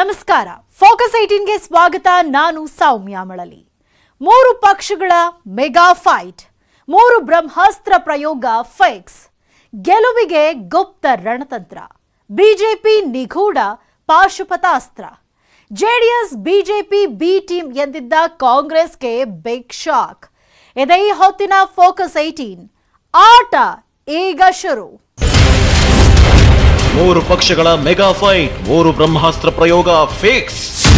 ನಮಸ್ಕಾರ ಫೋಕಸ್ ಏಟೀನ್ಗೆ ಸ್ವಾಗತ ನಾನು ಸೌಮ್ಯ ಮಳಲಿ ಮೂರು ಪಕ್ಷಗಳ ಮೆಗಾ ಫೈಟ್ ಮೂರು ಬ್ರಹ್ಮಾಸ್ತ್ರ ಪ್ರಯೋಗ ಫಿಕ್ಸ್ ಗೆಲುವಿಗೆ ಗುಪ್ತ ರಣತಂತ್ರ ಬಿಜೆಪಿ ನಿಗೂಢ ಪಾಶುಪತಾಸ್ತ್ರ ಜೆಡಿಎಸ್ ಬಿಜೆಪಿ ಬಿ ಟೀಮ್ ಎಂದಿದ್ದ ಕಾಂಗ್ರೆಸ್ಗೆ ಬಿಗ್ ಶಾಕ್ ಇದೇ ಹೊತ್ತಿನ ಫೋಕಸ್ ಏಟೀನ್ ಆಟ ಈಗ ಶುರು ಮೂರು ಪಕ್ಷಗಳ ಮೆಗಾ ಫೈಟ್ ಮೂರು ಬ್ರಹ್ಮಾಸ್ತ್ರ ಪ್ರಯೋಗ ಫಿಕ್ಸ್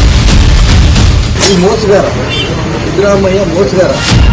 ಈ ಮೋಸಗಾರ Siddaramaiah ಮೋಸಗಾರ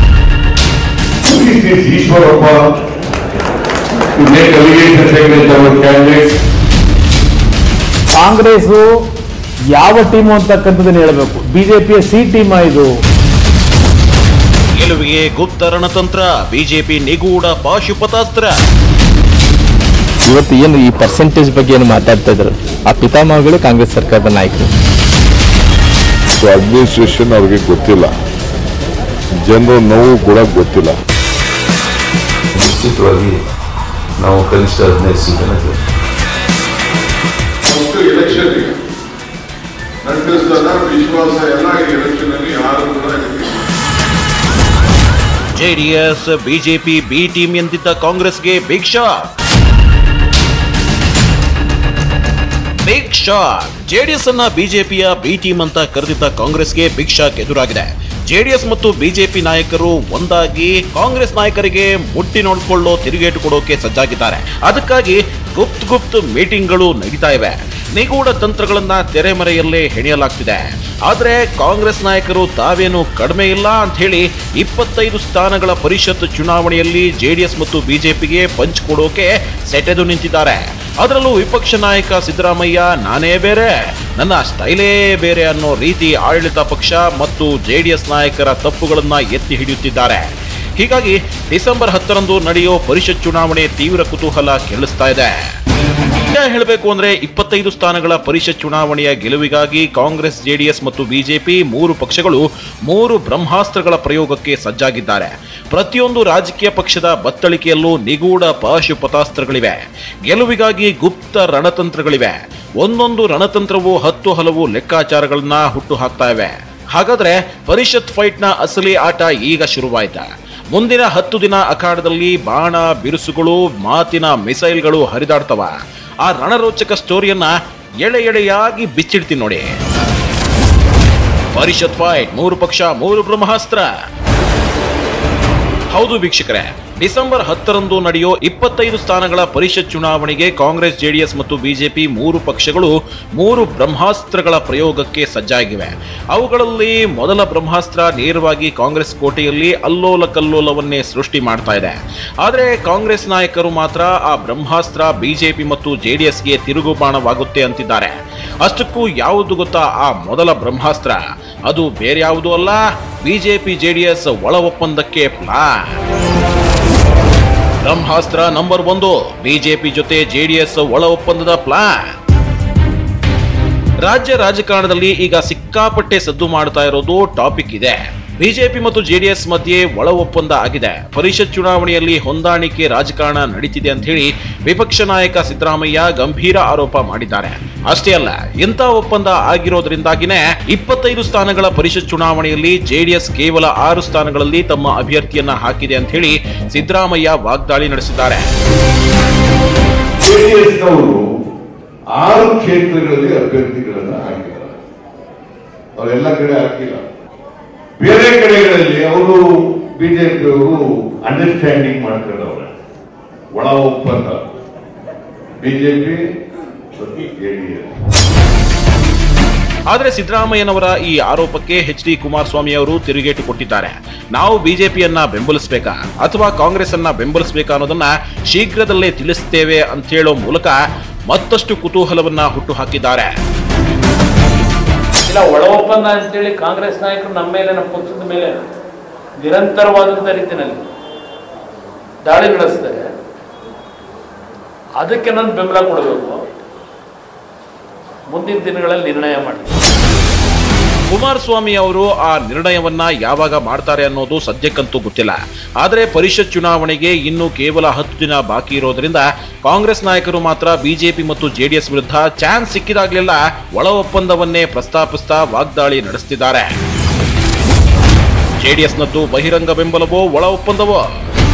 This is Ishwarappa to make allegations against our candidate. Congress ಯಾವ ಟೀಮು ಅಂತಕ್ಕಂಥದ್ದನ್ನ ಹೇಳಬೇಕು ಬಿಜೆಪಿಯ ಸಿ ಟೀಮ್ ಇದು ಗೆಲುವಿಗೆ ಗುಪ್ತ ರಣತಂತ್ರ ಬಿಜೆಪಿ ನಿಗೂಢ ಪಾಶುಪತಾಸ್ತ್ರ ಇವತ್ತು ಏನು ಈ ಪರ್ಸೆಂಟೇಜ್ ಬಗ್ಗೆ ಏನು ಮಾತಾಡ್ತಾ ಇದ್ರು ಆ ಪಿತಾಮಹಗಳು ಕಾಂಗ್ರೆಸ್ ಸರ್ಕಾರದ ನಾಯಕರು ಸೊ ಅಡ್ಮಿನಿಸ್ಟ್ರೇಷನ್ ಅವ್ರಿಗೆ ಗೊತ್ತಿಲ್ಲ ಜನರ ನೋವು ಕೂಡ ಗೊತ್ತಿಲ್ಲ ನಿಶ್ಚಿತವಾಗಿ ನಾವು ಕನಿಷ್ಠ ಹದಿನೈದು ಸೀಟನ್ನು ಗೆಲ್ತೀವಿ. ಫಸ್ಟ್ ಎಲೆಕ್ಷನ್ ನಂಟಿಸಿದಾಗ ವಿಶ್ವಾಸ ಎಲ್ಲ ಈ ಎಲೆಕ್ಷನ್ ಅಲ್ಲಿ ಯಾರು ಕೂಡ ಇದಕ್ಕೆ ಜೆಡಿಎಸ್ ಬಿಜೆಪಿ ಬಿ ಟೀಮ್ ಎಂದಿದ್ದ ಕಾಂಗ್ರೆಸ್ಗೆ big shock big shock JDS ಅನ್ನ ಬಿಜೆಪಿಯ ಬಿ ಟೀಮ್ ಅಂತ ಕರೆದಿದ್ದ ಕಾಂಗ್ರೆಸ್ಗೆ ಬಿಗ್ ಶಾಕ್ ಎದುರಾಗಿದೆ ಜೆಡಿಎಸ್ ಮತ್ತು ಬಿಜೆಪಿ ನಾಯಕರು ಒಂದಾಗಿ ಕಾಂಗ್ರೆಸ್ ನಾಯಕರಿಗೆ ಮುಟ್ಟಿ ನೋಡಿಕೊಳ್ಳೋ ತಿರುಗೇಟು ಕೊಡೋಕೆ ಸಜ್ಜಾಗಿದ್ದಾರೆ ಅದಕ್ಕಾಗಿ ಗುಪ್ತ್ ಗುಪ್ತ್ ಮೀಟಿಂಗ್ಗಳು ನಡೀತಾ ಇವೆ ನಿಗೂಢ ತಂತ್ರಗಳನ್ನ ತೆರೆಮರೆಯಲ್ಲೇ ಹೆಣೆಯಲಾಗ್ತಿದೆ ಆದ್ರೆ ಕಾಂಗ್ರೆಸ್ ನಾಯಕರು ತಾವೇನು ಕಡಿಮೆ ಇಲ್ಲ ಅಂತ ಹೇಳಿ ಇಪ್ಪತ್ತೈದು ಸ್ಥಾನಗಳ ಪರಿಷತ್ ಚುನಾವಣೆಯಲ್ಲಿ ಜೆಡಿಎಸ್ ಮತ್ತು ಬಿಜೆಪಿಗೆ ಪಂಚ್ ಕೊಡೋಕೆ ಸೆಟೆದು ನಿಂತಿದ್ದಾರೆ ಅದರಲ್ಲೂ ವಿಪಕ್ಷ ನಾಯಕ ಸಿದ್ದರಾಮಯ್ಯ ನಾನೇ ಬೇರೆ ನನ್ನ ಸ್ಟೈಲೇ ಬೇರೆ ಅನ್ನೋ ರೀತಿ ಆಡಳಿತ ಪಕ್ಷ ಮತ್ತು ಜೆಡಿಎಸ್ ನಾಯಕರ ತಪ್ಪುಗಳನ್ನ ಎತ್ತಿ ಹಿಡಿಯುತ್ತಿದ್ದಾರೆ ಹೀಗಾಗಿ ಡಿಸೆಂಬರ್ ಹತ್ತರಂದು ನಡೆಯೋ ಪರಿಷತ್ ಚುನಾವಣೆ ತೀವ್ರ ಕುತೂಹಲ ಕೆಳಿಸ್ತಾ ಇದೆ ನಿಜ ಹೇಳಬೇಕು ಅಂದ್ರೆ ಇಪ್ಪತ್ತೈದು ಸ್ಥಾನಗಳ ಪರಿಷತ್ ಚುನಾವಣೆಯ ಗೆಲುವಿಗಾಗಿ ಕಾಂಗ್ರೆಸ್ ಜೆಡಿಎಸ್ ಮತ್ತು ಬಿಜೆಪಿ ಮೂರು ಪಕ್ಷಗಳು ಮೂರು ಬ್ರಹ್ಮಾಸ್ತ್ರಗಳ ಪ್ರಯೋಗಕ್ಕೆ ಸಜ್ಜಾಗಿದ್ದಾರೆ ಪ್ರತಿಯೊಂದು ರಾಜಕೀಯ ಪಕ್ಷದ ಬತ್ತಳಿಕೆಯಲ್ಲೂ ನಿಗೂಢ ಪಾಶುಪತಾಸ್ತ್ರಗಳಿವೆ ಗೆಲುವಿಗಾಗಿ ಗುಪ್ತ ರಣತಂತ್ರಗಳಿವೆ ಒಂದೊಂದು ರಣತಂತ್ರವು ಹತ್ತು ಹಲವು ಲೆಕ್ಕಾಚಾರಗಳನ್ನ ಹುಟ್ಟು ಹಾಕ್ತಾ ಇವೆ ಹಾಗಾದ್ರೆ ಪರಿಷತ್ ಫೈಟ್ನ ಅಸಲಿ ಆಟ ಈಗ ಶುರುವಾಯ್ತಾ ಮುಂದಿನ ಹತ್ತು ದಿನ ಅಖಾಡದಲ್ಲಿ ಬಾಣ ಬಿರುಸುಗಳು ಮಾತಿನ ಮಿಸೈಲ್ಗಳು ಹರಿದಾಡ್ತವ ಆ ರಣರೋಚಕ ಸ್ಟೋರಿಯನ್ನ ಎಳೆ ಎಳೆಯಾಗಿ ಬಿಚ್ಚಿಡ್ತೀನಿ ನೋಡಿ ಪರಿಷತ್ ಫೈಟ್ ಮೂರು ಪಕ್ಷ ಮೂರು ಬ್ರಹ್ಮಾಸ್ತ್ರ ಹೌದು ವೀಕ್ಷಕರೇ ಡಿಸೆಂಬರ್ ಹತ್ತರಂದು ನಡೆಯೋ ಇಪ್ಪತ್ತೈದು ಸ್ಥಾನಗಳ ಪರಿಷತ್ ಚುನಾವಣೆಗೆ ಕಾಂಗ್ರೆಸ್ ಜೆಡಿಎಸ್ ಮತ್ತು ಬಿಜೆಪಿ ಮೂರು ಪಕ್ಷಗಳು ಮೂರು ಬ್ರಹ್ಮಾಸ್ತ್ರಗಳ ಪ್ರಯೋಗಕ್ಕೆ ಸಜ್ಜಾಗಿವೆ ಅವುಗಳಲ್ಲಿ ಮೊದಲ ಬ್ರಹ್ಮಾಸ್ತ್ರ ನೇರವಾಗಿ ಕಾಂಗ್ರೆಸ್ ಕೋಟೆಯಲ್ಲಿ ಅಲ್ಲೋಲ ಕಲ್ಲೋಲವನ್ನೇ ಸೃಷ್ಟಿ ಮಾಡ್ತಾ ಇದೆ ಆದರೆ ಕಾಂಗ್ರೆಸ್ ನಾಯಕರು ಮಾತ್ರ ಆ ಬ್ರಹ್ಮಾಸ್ತ್ರ ಬಿಜೆಪಿ ಮತ್ತು ಜೆಡಿಎಸ್ಗೆ ತಿರುಗುಬಾಣವಾಗುತ್ತೆ ಅಂತಿದ್ದಾರೆ ಅಷ್ಟಕ್ಕೂ ಯಾವುದು ಗೊತ್ತಾ ಆ ಮೊದಲ ಬ್ರಹ್ಮಾಸ್ತ್ರ ಅದು ಬೇರೆ ಯಾವುದೂ ಅಲ್ಲ ಬಿಜೆಪಿ ಜೆಡಿಎಸ್ ಒಳ ಒಪ್ಪಂದಕ್ಕೆ ಪ್ಲಾನ್ ಬ್ರಹ್ಮಾಸ್ತ್ರ ನಂಬರ್ ಒಂದು ಬಿಜೆಪಿ ಜೊತೆ ಜೆಡಿಎಸ್ ಒಳ ಒಪ್ಪಂದದ ಪ್ಲಾನ್ ರಾಜ್ಯ ರಾಜಕಾರಣದಲ್ಲಿ ಈಗ ಸಿಕ್ಕಾಪಟ್ಟೆ ಸದ್ದು ಮಾಡ್ತಾ ಇರೋದು ಟಾಪಿಕ್ ಇದೆ ಬಿಜೆಪಿ ಮತ್ತು ಜೆಡಿಎಸ್ ಮಧ್ಯೆ ಒಳ ಒಪ್ಪಂದ ಆಗಿದೆ ಪರಿಷತ್ ಚುನಾವಣೆಯಲ್ಲಿ ಹೊಂದಾಣಿಕೆ ರಾಜಕಾರಣ ನಡೀತಿದೆ ಅಂತ ಹೇಳಿ ವಿಪಕ್ಷ ನಾಯಕ ಸಿದ್ದರಾಮಯ್ಯ ಗಂಭೀರ ಆರೋಪ ಮಾಡಿದ್ದಾರೆ ಅಷ್ಟೇ ಅಲ್ಲ ಇಂಥ ಒಪ್ಪಂದ ಆಗಿರೋದ್ರಿಂದಾಗಿನೇ ಇಪ್ಪತ್ತೈದು ಸ್ಥಾನಗಳ ಪರಿಷತ್ ಚುನಾವಣೆಯಲ್ಲಿ ಜೆಡಿಎಸ್ ಕೇವಲ ಆರು ಸ್ಥಾನಗಳಲ್ಲಿ ತಮ್ಮ ಅಭ್ಯರ್ಥಿಯನ್ನ ಹಾಕಿದೆ ಅಂತ ಹೇಳಿ ಸಿದ್ದರಾಮಯ್ಯ ವಾಗ್ದಾಳಿ ನಡೆಸಿದ್ದಾರೆ ಜೆಡಿಎಸ್ನವರು ಆರು ಕ್ಷೇತ್ರಗಳಲ್ಲಿ ಅಭ್ಯರ್ಥಿಗಳನ್ನ ಹಾಕಿದ್ದಾರೆ ಅವರೆಲ್ಲ ಕಡೆ ಹಾಕಿಲ್ಲ ಬೇರೆ ಕಡೆಗಳಲ್ಲಿ ಅವರು ಬಿಜೆಪಿಯವರು ಅಂಡರ್ಸ್ಟ್ಯಾಂಡಿಂಗ್ ಮಾಡ್ಕೊಂಡವ್ರೆ ಒಳ ಒಪ್ಪಂದ ಬಿಜೆಪಿ ಮತ್ತು ಜೆಡಿಎಸ್ ಆದರೆ ಸಿದ್ದರಾಮಯ್ಯನವರ ಈ ಆರೋಪಕ್ಕೆ ಎಚ್ ಡಿ ಕುಮಾರಸ್ವಾಮಿ ಅವರು ತಿರುಗೇಟು ಕೊಟ್ಟಿದ್ದಾರೆ ನಾವು ಬಿಜೆಪಿಯನ್ನ ಬೆಂಬಲಿಸಬೇಕಾ ಅಥವಾ ಕಾಂಗ್ರೆಸ್ ಅನ್ನ ಬೆಂಬಲಿಸಬೇಕಾ ಅನ್ನೋದನ್ನ ಶೀಘ್ರದಲ್ಲೇ ತಿಳಿಸ್ತೇವೆ ಅಂತ ಹೇಳೋ ಮೂಲಕ ಮತ್ತಷ್ಟು ಕುತೂಹಲವನ್ನ ಹುಟ್ಟು ಹಾಕಿದ್ದಾರೆ ಇಲ್ಲ ಒಳ ಒಪ್ಪಂದ ಅಂತೇಳಿ ಕಾಂಗ್ರೆಸ್ ನಾಯಕರು ನಮ್ಮ ಮೇಲೆ ನಮ್ಮ ಪಕ್ಷದ ಮೇಲೆ ನಿರಂತರವಾದಂಥ ರೀತಿಯಲ್ಲಿ ದಾಳಿ ನಡೆಸ್ತಾರೆ ಅದಕ್ಕೆ ನಾನು ಬೆಂಬಲ ಕೊಡಬೇಕು ಮುಂದಿನ ದಿನಗಳಲ್ಲಿ ನಿರ್ಣಯ ಮಾಡಿ ಕುಮಾರಸ್ವಾಮಿ ಅವರು ಆ ನಿರ್ಣಯವನ್ನ ಯಾವಾಗ ಮಾಡ್ತಾರೆ ಅನ್ನೋದು ಸದ್ಯಕ್ಕಂತೂ ಗೊತ್ತಿಲ್ಲ ಆದರೆ ಪರಿಷತ್ ಚುನಾವಣೆಗೆ ಇನ್ನು ಕೇವಲ ಹತ್ತು ದಿನ ಬಾಕಿ ಇರೋದ್ರಿಂದ ಕಾಂಗ್ರೆಸ್ ನಾಯಕರು ಮಾತ್ರ ಬಿಜೆಪಿ ಮತ್ತು ಜೆಡಿಎಸ್ ವಿರುದ್ಧ ಚಾನ್ಸ್ ಸಿಕ್ಕಿದಾಗಲೆಲ್ಲ ಒಳ ಒಪ್ಪಂದವನ್ನೇ ಪ್ರಸ್ತಾಪಿಸ್ತಾ ವಾಗ್ದಾಳಿ ನಡೆಸುತ್ತಿದ್ದಾರೆ ಜೆಡಿಎಸ್ನದ್ದು ಬಹಿರಂಗ ಬೆಂಬಲವೋ ಒಳ ಒಪ್ಪಂದವೋ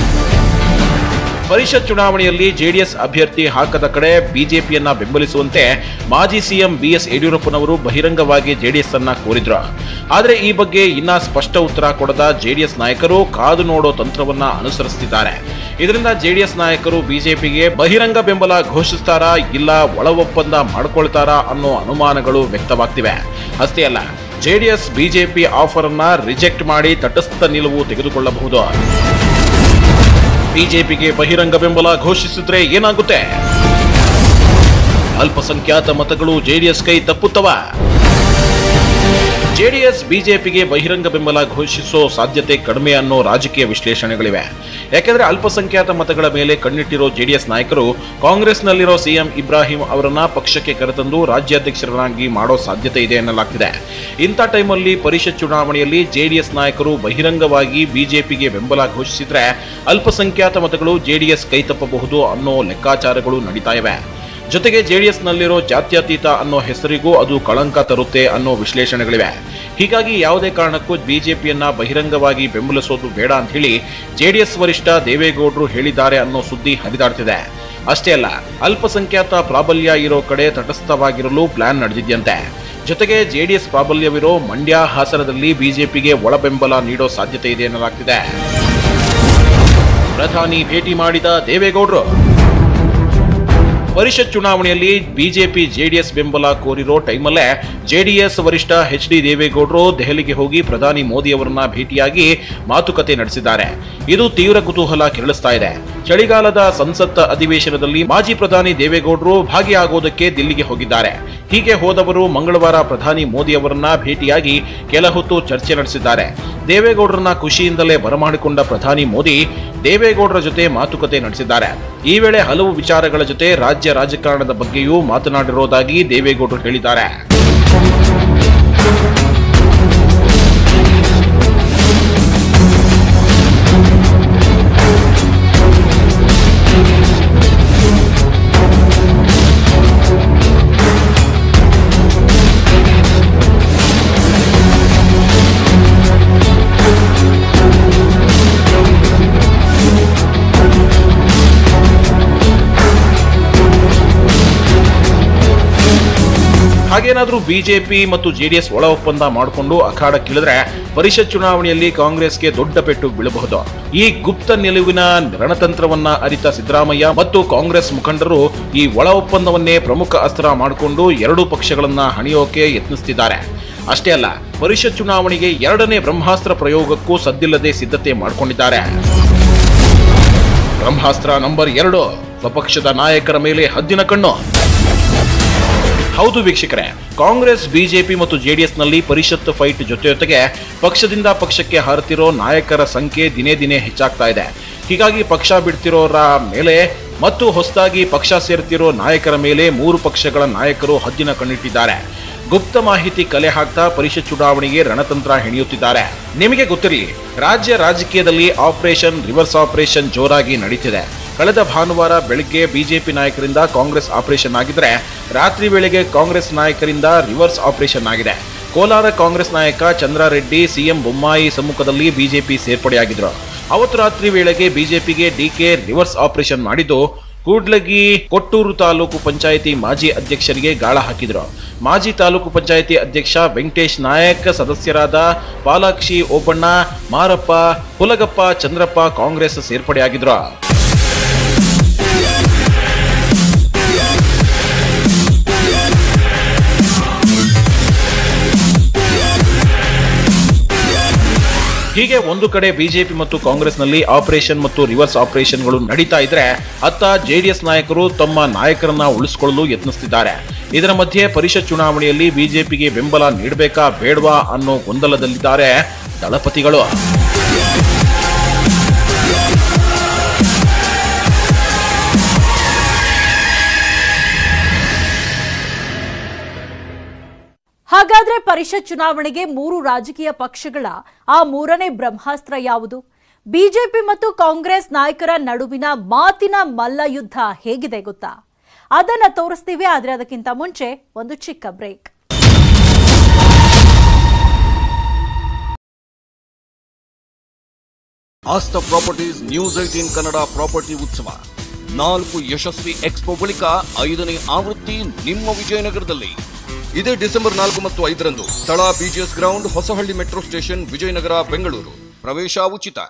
ಪರಿಷತ್ ಚುನಾವಣೆಯಲ್ಲಿ ಜೆಡಿಎಸ್ ಅಭ್ಯರ್ಥಿ ಹಾಕದ ಕಡೆ ಬಿಜೆಪಿಯನ್ನ ಬೆಂಬಲಿಸುವಂತೆ ಮಾಜಿ ಸಿಎಂ ಬಿಎಸ್ ಯಡಿಯೂರಪ್ಪನವರು ಬಹಿರಂಗವಾಗಿ ಜೆಡಿಎಸ್ ಅನ್ನ ಕೋರಿದ್ರು ಆದರೆ ಈ ಬಗ್ಗೆ ಇನ್ನ ಸ್ಪಷ್ಟ ಉತ್ತರ ಕೊಡದ ಜೆಡಿಎಸ್ ನಾಯಕರು ಕಾದು ನೋಡೋ ತಂತ್ರವನ್ನ ಅನುಸರಿಸುತ್ತಿದ್ದಾರೆ ಇದರಿಂದ ಜೆಡಿಎಸ್ ನಾಯಕರು ಬಿಜೆಪಿಗೆ ಬಹಿರಂಗ ಬೆಂಬಲ ಘೋಷಿಸ್ತಾರಾ ಇಲ್ಲ ಒಳ ಒಪ್ಪಂದ ಮಾಡ್ಕೊಳ್ತಾರಾ ಅನ್ನೋ ಅನುಮಾನಗಳು ವ್ಯಕ್ತವಾಗ್ತಿವೆ ಅಷ್ಟೇ ಅಲ್ಲ ಜೆಡಿಎಸ್ ಬಿಜೆಪಿ ಆಫರ್ ಅನ್ನ ರಿಜೆಕ್ಟ್ ಮಾಡಿ ತಟಸ್ಥ ನಿಲುವು ತೆಗೆದುಕೊಳ್ಳಬಹುದು ಬಿಜೆಪಿಗೆ ಬಹಿರಂಗ ಬೆಂಬಲ ಘೋಷಿಸಿದ್ರೆ ಏನಾಗುತ್ತೆ ಅಲ್ಪಸಂಖ್ಯಾತ ಮತಗಳು ಜೆಡಿಎಸ್ ಕೈ ತಪ್ಪುತ್ತವ ಜೆಡಿಎಸ್ ಬಿಜೆಪಿಗೆ ಬಹಿರಂಗ ಬೆಂಬಲ ಘೋಷಿಸೋ ಸಾಧ್ಯತೆ ಕಡಿಮೆ ಅನ್ನೋ ರಾಜಕೀಯ ವಿಶ್ಲೇಷಣೆಗಳಿವೆ ಯಾಕೆಂದ್ರೆ ಅಲ್ಪಸಂಖ್ಯಾತ ಮತಗಳ ಮೇಲೆ ಕಣ್ಣಿಟ್ಟಿರೋ ಜೆಡಿಎಸ್ ನಾಯಕರು ಕಾಂಗ್ರೆಸ್ನಲ್ಲಿರೋ ಸಿಎಂ ಇಬ್ರಾಹಿಂ ಅವರನ್ನ ಪಕ್ಷಕ್ಕೆ ಕರೆತಂದು ರಾಜ್ಯಾಧ್ಯಕ್ಷರನ್ನಾಗಿ ಮಾಡೋ ಸಾಧ್ಯತೆ ಇದೆ ಎನ್ನಲಾಗ್ತಿದೆ ಇಂಥ ಟೈಮಲ್ಲಿ ಪರಿಷತ್ ಚುನಾವಣೆಯಲ್ಲಿ ಜೆಡಿಎಸ್ ನಾಯಕರು ಬಹಿರಂಗವಾಗಿ ಬಿಜೆಪಿಗೆ ಬೆಂಬಲ ಘೋಷಿಸಿದ್ರೆ ಅಲ್ಪಸಂಖ್ಯಾತ ಮತಗಳು ಜೆಡಿಎಸ್ ಕೈತಪ್ಪಬಹುದು ಅನ್ನೋ ಲೆಕ್ಕಾಚಾರಗಳು ನಡೀತಾ ಇವೆ ಜೊತೆಗೆ ಜೆಡಿಎಸ್ನಲ್ಲಿರೋ ಜಾತ್ಯತೀತ ಅನ್ನೋ ಹೆಸರಿಗೂ ಅದು ಕಳಂಕ ತರುತ್ತೆ ಅನ್ನೋ ವಿಶ್ಲೇಷಣೆಗಳಿವೆ ಹೀಗಾಗಿ ಯಾವುದೇ ಕಾರಣಕ್ಕೂ ಬಿಜೆಪಿಯನ್ನ ಬಹಿರಂಗವಾಗಿ ಬೆಂಬಲಿಸೋದು ಬೇಡ ಅಂತ ಹೇಳಿ ಜೆಡಿಎಸ್ ವರಿಷ್ಠ ದೇವೇಗೌಡರು ಹೇಳಿದ್ದಾರೆ ಅನ್ನೋ ಸುದ್ದಿ ಹರಿದಾಡ್ತಿದೆ ಅಷ್ಟೇ ಅಲ್ಲ ಅಲ್ಪಸಂಖ್ಯಾತ ಪ್ರಾಬಲ್ಯ ಇರೋ ಕಡೆ ತಟಸ್ಥವಾಗಿರಲು ಪ್ಲಾನ್ ನಡೆದಿದ್ಯಂತೆ ಜೊತೆಗೆ ಜೆಡಿಎಸ್ ಪ್ರಾಬಲ್ಯವಿರೋ ಮಂಡ್ಯ ಹಾಸನದಲ್ಲಿ ಬಿಜೆಪಿಗೆ ಒಳ ಬೆಂಬಲ ನೀಡೋ ಸಾಧ್ಯತೆ ಇದೆ ಎನ್ನಲಾಗ್ತಿದೆ ಪ್ರಧಾನಿ ಭೇಟಿ ಮಾಡಿದ ದೇವೇಗೌಡರು ಪರಿಷತ್ ಚುನಾವಣೆಯಲ್ಲಿ ಬಿಜೆಪಿ ಜೆಡಿಎಸ್ ಬೆಂಬಲ ಕೋರಿರೋ ಟೈಮಲ್ಲೇ ಜೆಡಿಎಸ್ ವರಿಷ್ಠ ಎಚ್ ಡಿ ದೇವೇಗೌಡರು ದೆಹಲಿಗೆ ಹೋಗಿ ಪ್ರಧಾನಿ ಮೋದಿ ಅವರನ್ನ ಭೇಟಿಯಾಗಿ ಮಾತುಕತೆ ನಡೆಸಿದ್ದಾರೆ ಇದು ತೀವ್ರ ಕುತೂಹಲ ಕೆರಳಿಸ್ತಾ ಇದೆ ಚಳಿಗಾಲದ ಸಂಸತ್ ಅಧಿವೇಶನದಲ್ಲಿ ಮಾಜಿ ಪ್ರಧಾನಿ ದೇವೇಗೌಡರು ಭಾಗಿಯಾಗೋದಕ್ಕೆ ದಿಲ್ಲಿಗೆ ಹೋಗಿದ್ದಾರೆ ಹೀಗೆ ಹೋದವರು ಮಂಗಳವಾರ ಪ್ರಧಾನಿ ಮೋದಿ ಅವರನ್ನ ಭೇಟಿಯಾಗಿ ಕೆಲ ಹೊತ್ತು ಚರ್ಚೆ ನಡೆಸಿದ್ದಾರೆ ದೇವೇಗೌಡರನ್ನ ಖುಷಿಯಿಂದಲೇ ಬರಮಾಡಿಕೊಂಡ ಪ್ರಧಾನಿ ಮೋದಿ ದೇವೇಗೌಡರ ಜೊತೆ ಮಾತುಕತೆ ನಡೆಸಿದ್ದಾರೆ ಈ ವೇಳೆ ಹಲವು ವಿಚಾರಗಳ ಜೊತೆ ರಾಜ್ಯ ರಾಜಕಾರಣದ ಬಗ್ಗೆಯೂ ಮಾತನಾಡಿರೋದಾಗಿ ದೇವೇಗೌಡರು ಹೇಳಿದ್ದಾರೆ ಹಾಗೇನಾದ್ರೂ ಬಿಜೆಪಿ ಮತ್ತು ಜೆಡಿಎಸ್ ಒಳ ಒಪ್ಪಂದ ಮಾಡಿಕೊಂಡು ಅಖಾಡಕ್ಕಿಳಿದ್ರೆ ಪರಿಷತ್ ಚುನಾವಣೆಯಲ್ಲಿ ಕಾಂಗ್ರೆಸ್ಗೆ ದೊಡ್ಡ ಪೆಟ್ಟು ಬೀಳಬಹುದು ಈ ಗುಪ್ತ ನಿಲುವಿನ ರಣತಂತ್ರವನ್ನ ಅರಿತ ಸಿದ್ದರಾಮಯ್ಯ ಮತ್ತು ಕಾಂಗ್ರೆಸ್ ಮುಖಂಡರು ಈ ಒಳ ಒಪ್ಪಂದವನ್ನೇ ಪ್ರಮುಖ ಅಸ್ತ್ರ ಮಾಡಿಕೊಂಡು ಎರಡೂ ಪಕ್ಷಗಳನ್ನ ಹಣಿಯೋಕೆ ಯತ್ನಿಸುತ್ತಿದ್ದಾರೆ ಅಷ್ಟೇ ಅಲ್ಲ ಪರಿಷತ್ ಚುನಾವಣೆಗೆ ಎರಡನೇ ಬ್ರಹ್ಮಾಸ್ತ್ರ ಪ್ರಯೋಗಕ್ಕೂ ಸದ್ದಿಲ್ಲದೆ ಸಿದ್ಧತೆ ಮಾಡಿಕೊಂಡಿದ್ದಾರೆ ಬ್ರಹ್ಮಾಸ್ತ್ರ ನಂಬರ್ ಎರಡು ಸ್ವಪಕ್ಷದ ನಾಯಕರ ಮೇಲೆ ಹದ್ದಿನ ಕಣ್ಣು ಹೌದು ವೀಕ್ಷಕರೇ ಕಾಂಗ್ರೆಸ್ ಬಿಜೆಪಿ ಮತ್ತು ಜೆಡಿಎಸ್ ನಲ್ಲಿ ಪರಿಷತ್ ಫೈಟ್ ಜೊತೆ ಜೊತೆಗೆ ಪಕ್ಷದಿಂದ ಪಕ್ಷಕ್ಕೆ ಹಾರುತ್ತಿರೋ ನಾಯಕರ ಸಂಖ್ಯೆ ದಿನೇ ದಿನೇ ಹೆಚ್ಚಾಗ್ತಾ ಇದೆ ಹೀಗಾಗಿ ಪಕ್ಷ ಬಿಡ್ತಿರೋರ ಮೇಲೆ ಮತ್ತು ಹೊಸದಾಗಿ ಪಕ್ಷ ಸೇರ್ತಿರೋ ನಾಯಕರ ಮೇಲೆ ಮೂರು ಪಕ್ಷಗಳ ನಾಯಕರು ಹದ್ದಿನ ಕಣ್ಣಿಟ್ಟಿದ್ದಾರೆ ಗುಪ್ತ ಮಾಹಿತಿ ಕಲೆ ಹಾಕ್ತಾ ಪರಿಷತ್ ಚುನಾವಣೆಗೆ ರಣತಂತ್ರ ಹೆಣೆಯುತ್ತಿದ್ದಾರೆ ನಿಮಗೆ ಗೊತ್ತಿರಲಿ ರಾಜ್ಯ ರಾಜಕೀಯದಲ್ಲಿ ಆಪರೇಷನ್ ರಿವರ್ಸ್ ಆಪರೇಷನ್ ಜೋರಾಗಿ ನಡೀತಿದೆ ಕಳೆದ ಭಾನುವಾರ ಬೆಳಗ್ಗೆ ಬಿಜೆಪಿ ನಾಯಕರಿಂದ ಕಾಂಗ್ರೆಸ್ ಆಪರೇಷನ್ ಆಗಿದ್ರೆ ರಾತ್ರಿ ವೇಳೆಗೆ ಕಾಂಗ್ರೆಸ್ ನಾಯಕರಿಂದ ರಿವರ್ಸ್ ಆಪರೇಷನ್ ಆಗಿದೆ ಕೋಲಾರ ಕಾಂಗ್ರೆಸ್ ನಾಯಕ ಚಂದ್ರಾರೆಡ್ಡಿ ಸಿಎಂ ಬೊಮ್ಮಾಯಿ ಸಮ್ಮುಖದಲ್ಲಿ ಬಿಜೆಪಿ ಸೇರ್ಪಡೆಯಾಗಿದ್ರು ಅವತ್ತು ರಾತ್ರಿ ವೇಳೆಗೆ ಬಿಜೆಪಿಗೆ ಡಿಕೆ ರಿವರ್ಸ್ ಆಪರೇಷನ್ ಮಾಡಿದ್ದು ಕೂಡ್ಲಗಿ ಕೊಟ್ಟೂರು ತಾಲೂಕು ಪಂಚಾಯಿತಿ ಮಾಜಿ ಅಧ್ಯಕ್ಷರಿಗೆ ಗಾಳ ಹಾಕಿದ್ರು ಮಾಜಿ ತಾಲೂಕು ಪಂಚಾಯಿತಿ ಅಧ್ಯಕ್ಷ ವೆಂಕಟೇಶ್ ನಾಯಕ್ ಸದಸ್ಯರಾದ ಪಾಲಾಕ್ಷಿ ಓಬಣ್ಣ ಮಾರಪ್ಪ ಹುಲಗಪ್ಪ ಚಂದ್ರಪ್ಪ ಕಾಂಗ್ರೆಸ್ ಸೇರ್ಪಡೆಯಾಗಿದ್ರು ಹೀಗೆ ಒಂದು ಕಡೆ ಬಿಜೆಪಿ ಮತ್ತು ಕಾಂಗ್ರೆಸ್ನಲ್ಲಿ ಆಪರೇಷನ್ ಮತ್ತು ರಿವರ್ಸ್ ಆಪರೇಷನ್ಗಳು ನಡೀತಾ ಇದ್ರೆ ಅತ್ತ ಜೆಡಿಎಸ್ ನಾಯಕರು ತಮ್ಮ ನಾಯಕರನ್ನ ಉಳಿಸಿಕೊಳ್ಳಲು ಯತ್ನಿಸುತ್ತಿದ್ದಾರೆ ಇದರ ಮಧ್ಯೆ ಪರಿಷತ್ ಚುನಾವಣೆಯಲ್ಲಿ ಬಿಜೆಪಿಗೆ ಬೆಂಬಲ ನೀಡಬೇಕಾ ಬೇಡವಾ ಅನ್ನೋ ಗೊಂದಲದಲ್ಲಿದ್ದಾರೆ ದಳಪತಿಗಳು ಹಾಗಾದ್ರೆ ಪರಿಷತ್ ಚುನಾವಣೆಗೆ ಮೂರು ರಾಜಕೀಯ ಪಕ್ಷಗಳ ಆ ಮೂರನೇ ಬ್ರಹ್ಮಾಸ್ತ್ರ ಯಾವುದು ಬಿಜೆಪಿ ಮತ್ತು ಕಾಂಗ್ರೆಸ್ ನಾಯಕರ ನಡುವಿನ ಮಾತಿನ ಮಲ್ಲಯುದ್ಧ ಹೇಗಿದೆ ಗೊತ್ತಾ ಅದನ್ನ ತೋರಿಸ್ತೀವಿ ಆದ್ರೆ ಅದಕ್ಕಿಂತ ಮುಂಚೆ ಒಂದು ಚಿಕ್ಕ break Aastha properties news eighteen Kannada property ಉತ್ಸವ ನಾಲ್ಕು ಯಶಸ್ವಿ ಎಕ್ಸ್ಪೋ ಬಳಿಕ ಐದನೇ ಆವೃತ್ತಿ ನಿಮ್ಮ ವಿಜಯನಗರದಲ್ಲಿ ಇದೇ ಡಿಸೆಂಬರ್ ನಾಲ್ಕು ಮತ್ತು ಐದರಂದು ಸ್ಥಳ BGS ground Hosahalli metro station Vijayanagar Bengaluru ಪ್ರವೇಶ ಉಚಿತ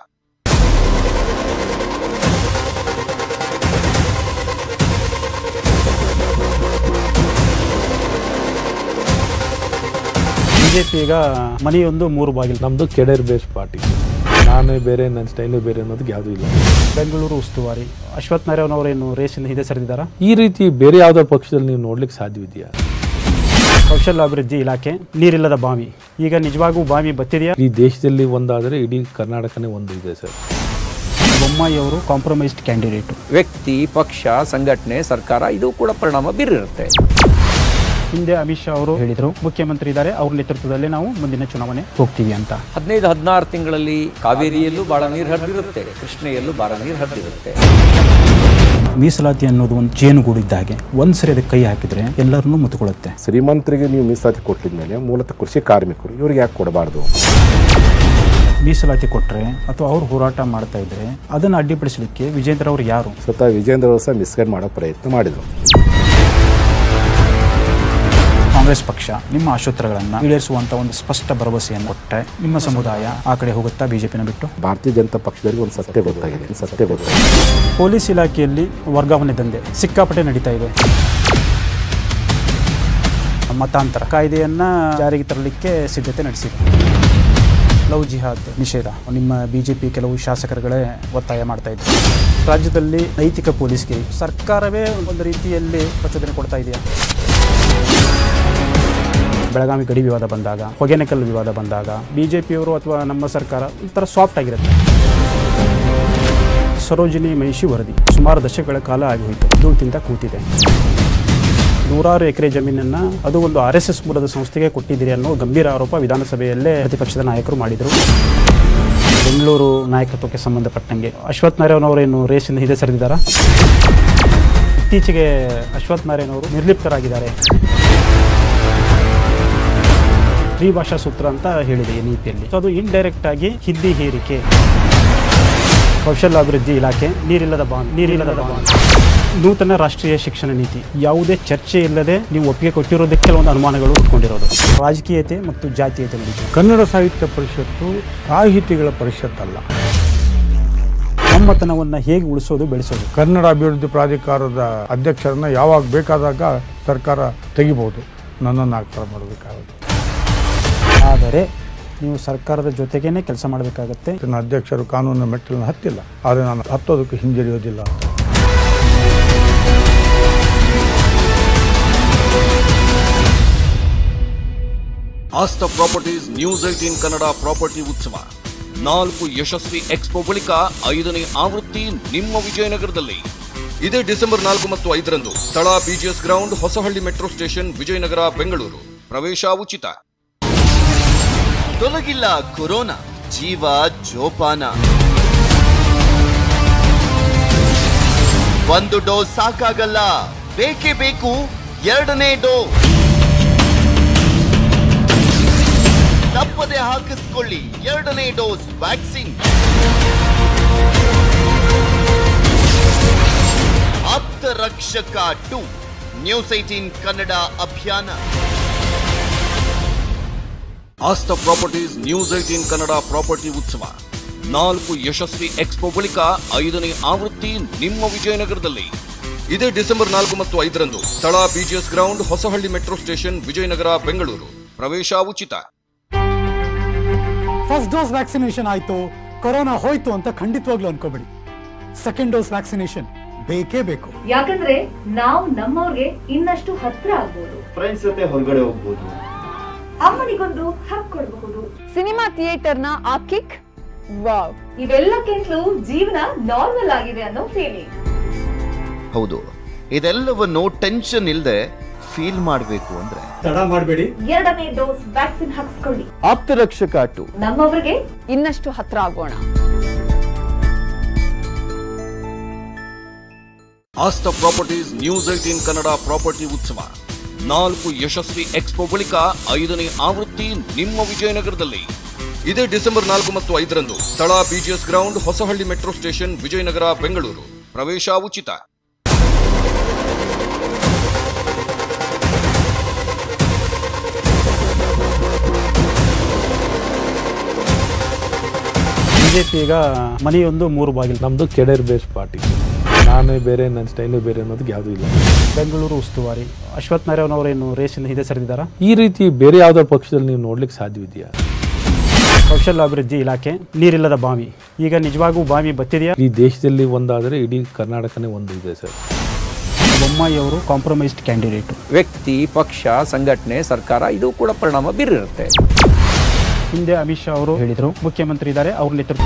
ಬಿಜೆಪಿ ಈಗ ಮನೆಯೊಂದು ಮೂರು ಬಾಗಿಲು ನಮ್ಮದು ಕೆಡರ್ ಬೇಸ್ ಪಾರ್ಟಿ ನಾನೇ ಬೇರೆ ನನ್ನ ಸ್ಟೈಲೇ ಬೇರೆ ಅನ್ನೋದಕ್ಕೆ ಯಾವುದೂ ಇಲ್ಲ ಬೆಂಗಳೂರು ಉಸ್ತುವಾರಿ ಅಶ್ವಥ್ ನಾರಾಯಣ್ ಅವರೇನು ರೇಸಿಂದ ಹಿಂದೆ ಸರಿದಿದ್ದಾರಾ ಈ ರೀತಿ ಬೇರೆ ಯಾವುದೋ ಪಕ್ಷದಲ್ಲಿ ನೀವು ನೋಡ್ಲಿಕ್ಕೆ ಸಾಧ್ಯವಿದೆಯಾ ಕೌಶಲ್ಯಾಭಿವೃದ್ಧಿ ಇಲಾಖೆ ನೀರಿಲ್ಲದ ಬಾವಿ ಈಗ ನಿಜವಾಗೂ ಬಾವಿ ಬತ್ತಿದೆಯಾ ಈ ದೇಶದಲ್ಲಿ ಒಂದಾದರೆ ಇಡೀ ಕರ್ನಾಟಕನೇ ಒಂದು ಇದೆ ಸರ್ ಬೊಮ್ಮಾಯಿ ಅವರು ಕಾಂಪ್ರಮೈಸ್ಡ್ ಕ್ಯಾಂಡಿಡೇಟ್ ವ್ಯಕ್ತಿ ಪಕ್ಷ ಸಂಘಟನೆ ಸರ್ಕಾರ ಇದು ಕೂಡ ಪರಿಣಾಮ ಬೀರಿರುತ್ತೆ ಹಿಂದೆ ಅಮಿತ್ ಶಾ ಅವರು ಹೇಳಿದರು ಮುಖ್ಯಮಂತ್ರಿ ಇದ್ದಾರೆ ಅವ್ರ ನೇತೃತ್ವದಲ್ಲಿ ನಾವು ಮುಂದಿನ ಚುನಾವಣೆ ಹೋಗ್ತೀವಿ ಅಂತ ಹದಿನೈದು ಹದಿನಾರು ತಿಂಗಳಲ್ಲಿ ಕಾವೇರಿಯಲ್ಲೂ ಬಹಳ ನೀರು ಹರಿದಿರುತ್ತೆ ಕೃಷ್ಣೆಯಲ್ಲೂ ಬಹಳ ನೀರು ಹರಿದಿರುತ್ತೆ ಮೀಸಲಾತಿ ಅನ್ನೋದು ಒಂದು ಜೇನುಗೂಡಿದ್ದ ಹಾಗೆ ಒಂದ್ಸರಿ ಅದಕ್ಕೆ ಕೈ ಹಾಕಿದ್ರೆ ಎಲ್ಲರನ್ನೂ ಮುತ್ಕೊಳ್ಳುತ್ತೆ ಶ್ರೀಮಂತರಿಗೆ ನೀವು ಮೀಸಲಾತಿ ಕೊಟ್ಟಿದ್ಮೇಲೆ ಮೂಲತಃ ಕೃಷಿ ಕಾರ್ಮಿಕರು ಇವ್ರಿಗೆ ಯಾಕೆ ಕೊಡಬಾರ್ದು ಮೀಸಲಾತಿ ಕೊಟ್ಟರೆ ಅಥವಾ ಅವ್ರು ಹೋರಾಟ ಮಾಡ್ತಾ ಇದ್ರೆ ಅದನ್ನು ಅಡ್ಡಿಪಡಿಸಲಿಕ್ಕೆ ವಿಜೇಂದ್ರ ಅವರು ಯಾರು ಸ್ವತಃ ವಿಜೇಂದ್ರ ಅವರು ಸಹ ಮಿಸ್ಗೈಡ್ ಮಾಡೋ ಪ್ರಯತ್ನ ಮಾಡಿದರು ಕಾಂಗ್ರೆಸ್ ಪಕ್ಷ ನಿಮ್ಮ ಆಶೋತ್ತರಗಳನ್ನು ಈಡೇರಿಸುವಂತ ಒಂದು ಸ್ಪಷ್ಟ ಭರವಸೆಯನ್ನು ಕೊಟ್ಟರೆ ನಿಮ್ಮ ಸಮುದಾಯ ಆ ಕಡೆ ಹೋಗುತ್ತಾ ಬಿಜೆಪಿನ ಬಿಟ್ಟು ಭಾರತೀಯ ಜನತಾ ಪಕ್ಷದವರಿಗೆ ಒಂದು ಸತ್ಯ ಗೊತ್ತಾಗಿದೆ ಒಂದು ಸತ್ಯ ಗೊತ್ತಾಗಿದೆ ಪೊಲೀಸ್ ಇಲಾಖೆಯಲ್ಲಿ ವರ್ಗಾವಣೆ ದಂಧೆ ಸಿಕ್ಕಾಪಟ್ಟೆ ನಡೀತಾ ಇದೆ ಮತಾಂತರ ಕಾಯ್ದೆಯನ್ನ ಜಾರಿಗೆ ತರಲಿಕ್ಕೆ ಸಿದ್ಧತೆ ನಡೆಸಿದೆ ಲವ್ ಜಿಹಾದ್ ನಿಷೇಧ ನಿಮ್ಮ ಬಿಜೆಪಿ ಕೆಲವು ಶಾಸಕರುಗಳೇ ಒತ್ತಾಯ ಮಾಡ್ತಾ ಇದ್ದಾರೆ ರಾಜ್ಯದಲ್ಲಿ ನೈತಿಕ ಪೊಲೀಸ್ಗಿರಿ ಸರ್ಕಾರವೇ ಒಂದು ರೀತಿಯಲ್ಲಿ ಪ್ರಚೋದನೆ ಕೊಡ್ತಾ ಇದೆಯಾ ಬೆಳಗಾವಿ ಗಡಿ ವಿವಾದ ಬಂದಾಗ ಹೊಗೆನಕಲ್ ವಿವಾದ ಬಂದಾಗ ಬಿಜೆಪಿಯವರು ಅಥವಾ ನಮ್ಮ ಸರ್ಕಾರ ಒಂಥರ ಸಾಫ್ಟ್ ಆಗಿರುತ್ತೆ ಸರೋಜಿನಿ ಮಹಿಷಿ ವರದಿ ಸುಮಾರು ದಶಕಗಳ ಕಾಲ ಆಗಿ ಹೋಯಿತು ಧೂಳು ತಿಂತ ಕೂತಿದೆ ನೂರಾರು ಎಕರೆ ಜಮೀನನ್ನು ಅದು ಒಂದು ಆರ್ ಎಸ್ ಎಸ್ ಮೂಲದ ಸಂಸ್ಥೆಗೆ ಕೊಟ್ಟಿದ್ದೀರಿ ಅನ್ನೋ ಗಂಭೀರ ಆರೋಪ ವಿಧಾನಸಭೆಯಲ್ಲೇ ಪ್ರತಿಪಕ್ಷದ ನಾಯಕರು ಮಾಡಿದರು ಬೆಂಗಳೂರು ನಾಯಕತ್ವಕ್ಕೆ ಸಂಬಂಧಪಟ್ಟಂಗೆ ಅಶ್ವಥ್ ನಾರಾಯಣ್ ಅವರೇನು ರೇಸಿಂದ ಹಿಂದೆ ಸರಿದಿದ್ದಾರಾ ಇತ್ತೀಚೆಗೆ ಅಶ್ವಥ್ ನಾರಾಯಣ್ ಅವರು ನಿರ್ಲಿಪ್ತರಾಗಿದ್ದಾರೆ ತ್ರಿಭಾಷಾ ಸೂತ್ರ ಅಂತ ಹೇಳಿದೆ ಈ ನೀತಿಯಲ್ಲಿ ಸೊ ಅದು ಇಂಡೈರೆಕ್ಟ್ ಆಗಿ ಹಿಂದಿ ಹೇರಿಕೆ ಕೌಶಲ್ಯಾಭಿವೃದ್ಧಿ ಇಲಾಖೆ ನೀರಿಲ್ಲದ ಬಾಂಡ್ ನೀರಿಲ್ಲದ ಬಾಂಡ್ ನೂತನ ರಾಷ್ಟ್ರೀಯ ಶಿಕ್ಷಣ ನೀತಿ ಯಾವುದೇ ಚರ್ಚೆ ಇಲ್ಲದೆ ನೀವು ಒಪ್ಪಿಗೆ ಕೊಟ್ಟಿರೋದಕ್ಕೆ ಕೆಲವೊಂದು ಅನುಮಾನಗಳು ಉಟ್ಕೊಂಡಿರೋದು ರಾಜಕೀಯತೆ ಮತ್ತು ಜಾತೀಯತೆ ನಡೀತು ಕನ್ನಡ ಸಾಹಿತ್ಯ ಪರಿಷತ್ತು ಸಾಹಿತಿಗಳ ಪರಿಷತ್ ಅಲ್ಲ ನಮ್ಮತನವನ್ನು ಹೇಗೆ ಉಳಿಸೋದು ಬೆಳೆಸೋದು ಕನ್ನಡ ಅಭಿವೃದ್ಧಿ ಪ್ರಾಧಿಕಾರದ ಅಧ್ಯಕ್ಷರನ್ನ ಯಾವಾಗ ಬೇಕಾದಾಗ ಸರ್ಕಾರ ತೆಗಿಬಹುದು ನನ್ನನ್ನು ಆಗ್ತಾರ ಮಾಡಬೇಕಾಗುತ್ತೆ ಆದರೆ ನೀವು ಸರ್ಕಾರದ ಜೊತೆಗೇನೆ ಕೆಲಸ ಮಾಡಬೇಕಾಗತ್ತೆ ನನ್ನ ಅಧ್ಯಕ್ಷರು ಕಾನೂನಿನ ಮೆಟ್ಟಿಲನ್ನು ಹತ್ತಿಲ್ಲ ಆದರೆ ನಾನು ಹತ್ತೋದಕ್ಕೆ ಹಿಂಜರಿಯೋದಿಲ್ಲ ಅಂತ Aastha properties news eighteen Kannada property ಉತ್ಸವ ನಾಲ್ಕು ಯಶಸ್ವಿ ಎಕ್ಸ್ಪೋ ಬಳಿಕ ಐದನೇ ಆವೃತ್ತಿ ನಿಮ್ಮ ವಿಜಯನಗರದಲ್ಲಿ ಇದೇ ಡಿಸೆಂಬರ್ ನಾಲ್ಕು ಮತ್ತು ಐದರಂದು ಸ್ಥಳ BGS ground Hosahalli metro station Vijayanagar Bengaluru ಪ್ರವೇಶ ಉಚಿತ ತೊಲಗಿಲ್ಲ ಕೊರೋನಾ ಜೀವ ಜೋಪಾನ ಒಂದು ಡೋಸ್ ಸಾಕಾಗಲ್ಲ ಬೇಕೇ ಬೇಕು ಎರಡನೇ ಡೋಸ್ ತಪ್ಪದೆ ಹಾಕಿಸ್ಕೊಳ್ಳಿ ಎರಡನೇ ಡೋಸ್ ವ್ಯಾಕ್ಸಿನ್ ಆಪ್ತ ರಕ್ಷಕ ಟು ನ್ಯೂಸ್ ಏಟೀನ್ ಕನ್ನಡ ಅಭಿಯಾನ Aastha properties news eighteen Kannada property ಉತ್ಸವ ನಾಲ್ಕು ಯಶಸ್ವಿ ಎಕ್ಸ್ಪೋ ಬಳಿಕ ಐದನೇ ಆವೃತ್ತಿ ನಿಮ್ಮ ವಿಜಯನಗರದಲ್ಲಿ ಇದೇ ಡಿಸೆಂಬರ್ ನಾಲ್ಕು ಮತ್ತು ಐದರಂದು ಸ್ಥಳ BGS ground Hosahalli metro station Vijayanagar Bengaluru ಪ್ರವೇಶ ಉಚಿತ ಫಸ್ಟ್ ಡೋಸ್ ವ್ಯಾಕ್ಸಿನೇಷನ್ ಆಯ್ತು ಕೊರೋನಾ ಹೋಯ್ತು ಅಂತ ಖಂಡಿತವಾಗ್ಲೂ ಅನ್ಕೋಬೇಡಿ ಸೆಕೆಂಡ್ ಡೋಸ್ ವ್ಯಾಕ್ಸಿನೇಷನ್ ಬೇಕೇ ಬೇಕು ಯಾಕಂದ್ರೆ ನಾವು ನಮ್ಮವ್ರಿಗೆ ಇನ್ನಷ್ಟು ಹತ್ರ ಆಗ್ಬೋದು ಫ್ರೆಂಡ್ಸ್ ಜೊತೆ ಹೊರಗಡೆ ಹೋಗ್ಬೋದು ಅಮ್ಮನಿಗೊಂದು ಹಕ್ ಕೊಡಬಹುದು ಸಿನಿಮಾ ಥಿಯೇಟರ್ನ ಆ ಕಿಕ್ ವಾವ್ ಇವೆಲ್ಲಕ್ಕಿಂತಲೂ ಜೀವನ ನಾರ್ಮಲ್ ಆಗಿದೆ ಅನ್ನೋ ಫೀಲಿಂಗ್ ಹೌದು ಇದೆಲ್ಲವನ್ನು ಟೆನ್ಷನ್ ಇಲ್ಲದೆ ಫೀಲ್ ಮಾಡಬೇಕು ಅಂದ್ರೆ ತಡ ಮಾಡಬೇಡಿ ಎರಡನೇ ಡೋಸ್ ವ್ಯಾಕ್ಸಿನ್ ಹಾಕಿಸ್ಕೊಳ್ಳಿ ಆಪ್ತ ರಕ್ಷಕ ಟು ನಮ್ಮವರಿಗೆ ಇನ್ನಷ್ಟು ಹತ್ರ ಆಗೋಣ Aastha properties news eighteen Kannada property ಉತ್ಸವ ನಾಲ್ಕು ಯಶಸ್ವಿ ಎಕ್ಸ್ಪೋ ಬಳಿಕ ಐದನೇ ಆವೃತ್ತಿ ನಿಮ್ಮ ವಿಜಯನಗರದಲ್ಲಿ ಇದೇ ಡಿಸೆಂಬರ್ ನಾಲ್ಕು ಮತ್ತು ಐದರಂದು ಸ್ಥಳ BGS ground Hosahalli metro station Vijayanagar Bengaluru ಪ್ರವೇಶ ಉಚಿತ ಬಿಜೆಪಿ ಈಗ ಮನೆಯೊಂದು ಮೂರು ಬಾಗಿಲು ನಮ್ಮದು ಕೆಡರ್ ಬೇಸ್ ಪಾರ್ಟಿ ನಾನೇ ಬೇರೆ ನನ್ನ ಸ್ಟೈಲು ಬೇರೆ ಅನ್ನೋದಕ್ಕೆ ಯಾವುದೂ ಇಲ್ಲ ಬೆಂಗಳೂರು ಉಸ್ತುವಾರಿ ಅಶ್ವಥ್ ನಾರಾಯಣ್ ಅವರೇನು ರೇಸಿನ ಹಿಂದೆ ಸರಿದಿದ್ದಾರಾ ಈ ರೀತಿ ಬೇರೆ ಯಾವುದೋ ಪಕ್ಷದಲ್ಲಿ ನೀವು ನೋಡ್ಲಿಕ್ಕೆ ಸಾಧ್ಯವಿದೆಯಾ ಕೌಶಲ್ಯಾಭಿವೃದ್ಧಿ ಇಲಾಖೆ ನೀರಿಲ್ಲದ ಬಾವಿ ಈಗ ನಿಜವಾಗೂ ಬಾವಿ ಬತ್ತಿದೆಯಾ ಈ ದೇಶದಲ್ಲಿ ಒಂದಾದರೆ ಇಡೀ ಕರ್ನಾಟಕನೇ ಒಂದು ಇದೆ ಸರ್ ಬೊಮ್ಮಾಯಿ ಅವರು ಕಾಂಪ್ರಮೈಸ್ಡ್ ಕ್ಯಾಂಡಿಡೇಟ್ ವ್ಯಕ್ತಿ ಪಕ್ಷ ಸಂಘಟನೆ ಸರ್ಕಾರ ಇದು ಕೂಡ ಪರಿಣಾಮ ಬೀರಿರುತ್ತೆ ಹಿಂದೆ ಅಮಿತ್ ಶಾ ಅವರು ಹೇಳಿದರು ಮುಖ್ಯಮಂತ್ರಿ ಇದ್ದಾರೆ ಅವ್ರ ನೇತೃತ್ವ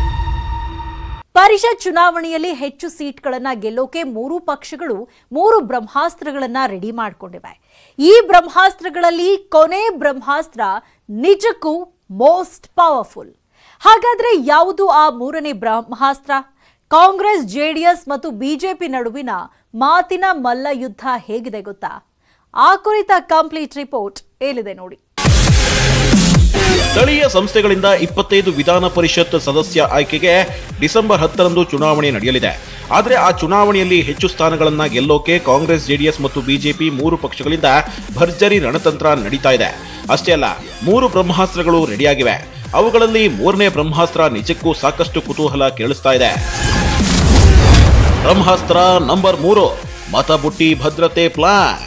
ಪರಿಷತ್ ಚುನಾವಣೆಯಲ್ಲಿ ಹೆಚ್ಚು ಸೀಟ್ಗಳನ್ನ ಗೆಲ್ಲೋಕೆ ಮೂರು ಪಕ್ಷಗಳು ಮೂರು ಬ್ರಹ್ಮಾಸ್ತ್ರಗಳನ್ನ ರೆಡಿ ಮಾಡಿಕೊಂಡಿವೆ ಈ ಬ್ರಹ್ಮಾಸ್ತ್ರಗಳಲ್ಲಿ ಕೊನೆ ಬ್ರಹ್ಮಾಸ್ತ್ರ ನಿಜಕ್ಕೂ ಮೋಸ್ಟ್ ಪವರ್ಫುಲ್ ಹಾಗಾದ್ರೆ ಯಾವುದು ಆ ಮೂರನೇ ಬ್ರಹ್ಮಾಸ್ತ್ರ ಕಾಂಗ್ರೆಸ್ ಜೆಡಿಎಸ್ ಮತ್ತು ಬಿಜೆಪಿ ನಡುವಿನ ಮಾತಿನ ಮಲ್ಲ ಯುದ್ಧ ಹೇಗಿದೆ ಗೊತ್ತಾ ಆ ಕುರಿತ ಕಂಪ್ಲೀಟ್ ರಿಪೋರ್ಟ್ ಏನಿದೆ ನೋಡಿ ಸ್ಥಳೀಯ ಸಂಸ್ಥೆಗಳಿಂದ ಇಪ್ಪತ್ತೈದು ವಿಧಾನ ಪರಿಷತ್ ಸದಸ್ಯ ಆಯ್ಕೆಗೆ ಡಿಸೆಂಬರ್ ಹತ್ತರಂದು ಚುನಾವಣೆ ನಡೆಯಲಿದೆ ಆದರೆ ಆ ಚುನಾವಣೆಯಲ್ಲಿ ಹೆಚ್ಚು ಸ್ಥಾನಗಳನ್ನ ಗೆಲ್ಲೋಕೆ ಕಾಂಗ್ರೆಸ್ ಜೆಡಿಎಸ್ ಮತ್ತು ಬಿಜೆಪಿ ಮೂರು ಪಕ್ಷಗಳಿಂದ ಭರ್ಜರಿ ರಣತಂತ್ರ ನಡೀತಾ ಇದೆ ಅಷ್ಟೇ ಅಲ್ಲ ಮೂರು ಬ್ರಹ್ಮಾಸ್ತ್ರಗಳು ರೆಡಿಯಾಗಿವೆ ಅವುಗಳಲ್ಲಿ ಮೂರನೇ ಬ್ರಹ್ಮಾಸ್ತ್ರ ನಿಜಕ್ಕೂ ಸಾಕಷ್ಟು ಕುತೂಹಲ ಕೇಳಿಸ್ತಾ ಇದೆ ಬ್ರಹ್ಮಾಸ್ತ್ರ ನಂಬರ್ ಮೂರು ಮತಬುಟ್ಟಿ ಭದ್ರತೆ ಪ್ಲಾನ್